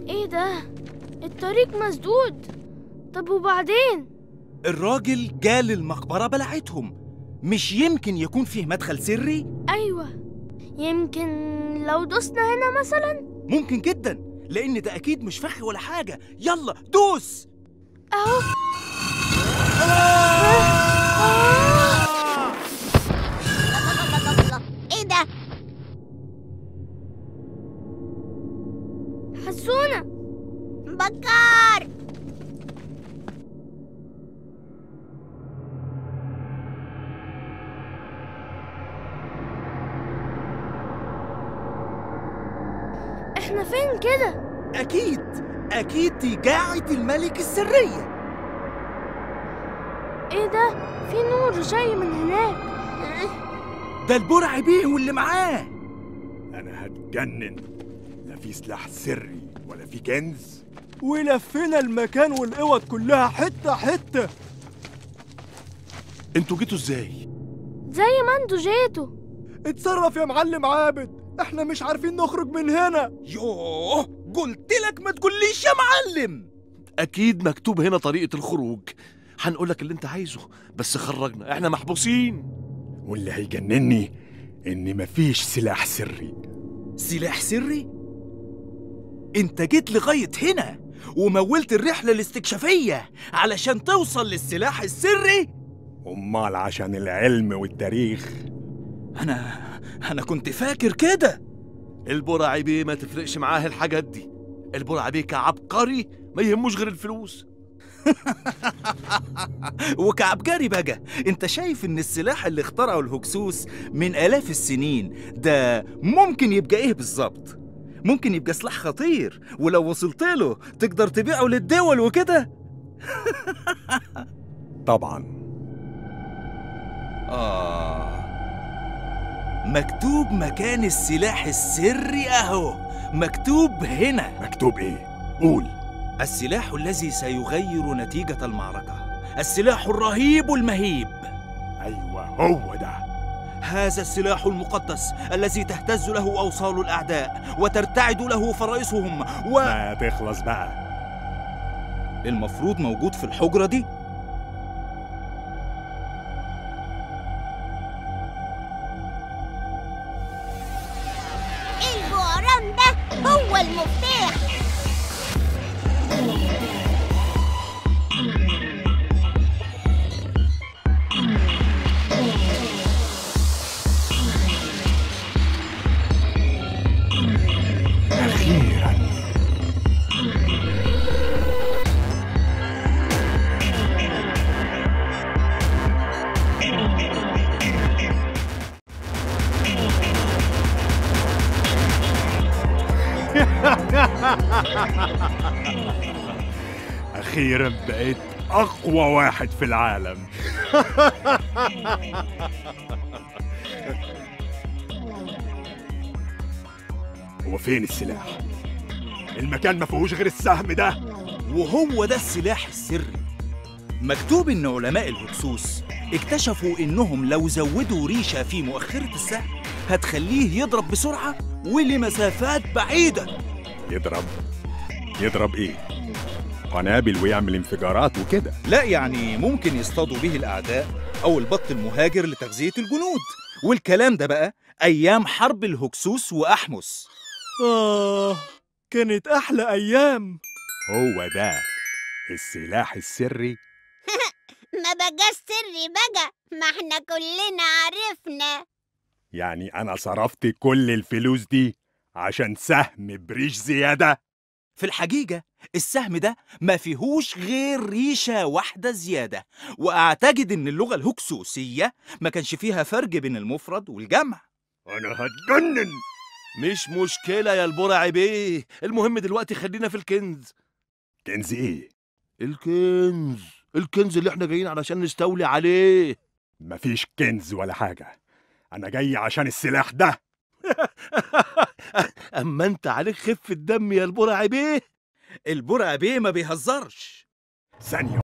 ايه ده الطريق مسدود طب وبعدين الراجل جال المقبرة بلعتهم مش يمكن يكون فيه مدخل سري ايوه يمكن لو دوسنا هنا مثلا ممكن جدا لأن ده أكيد مش فخ ولا حاجة يلا دوس اهو ايه ده حسونا بكار احنا فين كده أكيد أكيد دي قاعة الملك السرية ايه ده في نور جاي من هناك ده البرع بيه واللي معاه انا هتجنن لا في سلاح سري ولا في كنز ولفينا المكان والاوض كلها حته حته انتوا جيتوا ازاي زي ما انتوا جيتوا اتصرف يا معلم عابد احنا مش عارفين نخرج من هنا يوه قلت لك ما تقوليش يا معلم اكيد مكتوب هنا طريقه الخروج هنقول لك اللي انت عايزه بس خرجنا احنا محبوسين واللي هيجنني ان مفيش سلاح سري سلاح سري انت جيت لغاية هنا ومولت الرحلة الاستكشافية علشان توصل للسلاح السري امال عشان العلم والتاريخ انا انا كنت فاكر كده البرع بيه ما تفرقش معاه الحاجات دي البرع بيه كعبقري ما يهموش غير الفلوس وكعبجاري بقى انت شايف ان السلاح اللي اخترعه الهكسوس من الاف السنين ده ممكن يبقى ايه بالظبط ممكن يبقى سلاح خطير ولو وصلت له تقدر تبيعه للدول وكده طبعا آه مكتوب مكان السلاح السري أهو مكتوب هنا مكتوب ايه قول السلاح الذي سيغير نتيجة المعركة السلاح الرهيب المهيب ايوه هو ده هذا السلاح المقدس الذي تهتز له أوصال الأعداء وترتعد له فرائسهم و... ما تخلص بقى المفروض موجود في الحجرة دي البعران ده هو المفتاح اخيرا اخيرا بقيت اقوى واحد في العالم هو فين السلاح المكان ما فيهوش غير السهم ده وهو ده السلاح السري مكتوب إن علماء الهكسوس اكتشفوا إنهم لو زودوا ريشة في مؤخرة السهم هتخليه يضرب بسرعة ولمسافات بعيدة يضرب يضرب ايه قنابل ويعمل انفجارات وكده لا يعني ممكن يصطادوا به الأعداء أو البط المهاجر لتغذية الجنود والكلام ده بقى أيام حرب الهكسوس وأحمس آه كانت أحلى أيام هو ده السلاح السري ما بقاش سري بقى ما احنا كلنا عرفنا يعني انا صرفت كل الفلوس دي عشان سهم بريش زيادة في الحقيقة السهم ده ما فيهوش غير ريشة واحدة زيادة وأعتقد إن اللغة الهكسوسية ما كانش فيها فرق بين المفرد والجمع انا هتجنن مش مشكله يا البرع بيه المهم دلوقتي خلينا في الكنز كنز ايه الكنز الكنز اللي احنا جايين علشان نستولي عليه مفيش كنز ولا حاجة انا جاي عشان السلاح ده اما انت عليك خفه دم يا البرع بيه البرع بيه ما بيهزرش ثانية